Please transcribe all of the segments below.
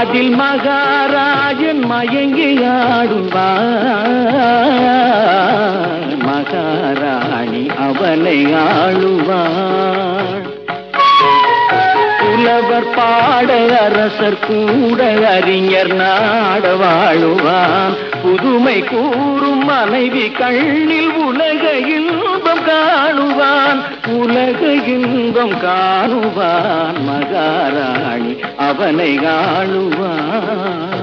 அதில் மகாராஜன் மயங்கி ஆடுவான் மகாராணி அவனை ஆளுவாள் புலவர் பாட அரசர் கூட அறிஞர் நாட வாழுவான் புதுமை கூறும் மனைவி கண்ணில் உலக இன்பம் காணுவான் உலக இன்பம் காணுவான் மகாராணி அவனை ஆளுவான்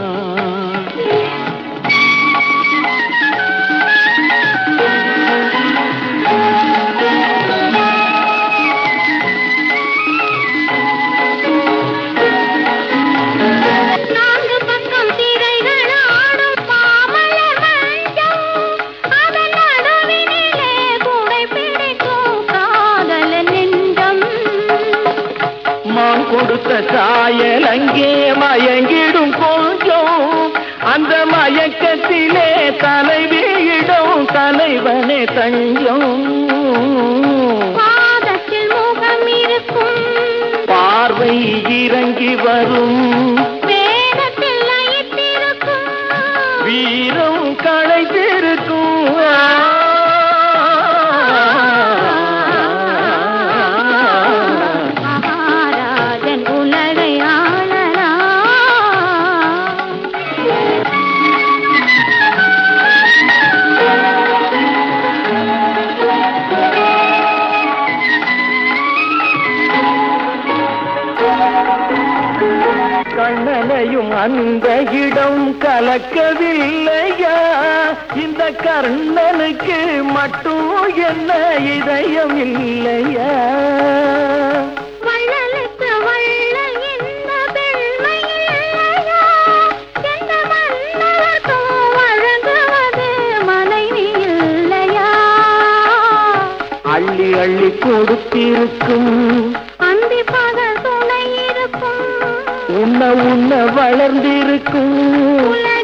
நான்கு பக்கம் திரைகள் ஆடும் மாமலர் மஞ்சம் அதன் நடுவினிலே கூடை பிடிக்கும் காதல நெஞ்சம் மான் கொடுத்த சாயல் அங்கே மயங்கிடும் கொஞ்சம் அந்த மயக்கத்திலே தலைவியிடம் தலைவனே தஞ்சம் பாதத்தில் முகம் இருக்கும் பார்வை இறங்கி வரும் வேகத்தில் லயித்திருக்கும் வீரம் களைத்திருக்கும் மகாராஜன் உலகை ஆளலாம் கண்ணனையும் அந்த இடம் கலக்கவில்லையா இந்த கர்ணனுக்கு மட்டும் என்ன இதயம் இல்லையா வள்ளலுக்கு வள்ளல் என்ன பெருமை இல்லையா? எந்த மன்னவர்க்கும் வழங்குவது மனைவி இல்லையா? அள்ளி அள்ளி கொடுத்திருக்கும் அந்தி பகல் துணை இருக்கும் உண்ண உண்ண வளர்ந்திருக்கும் உலக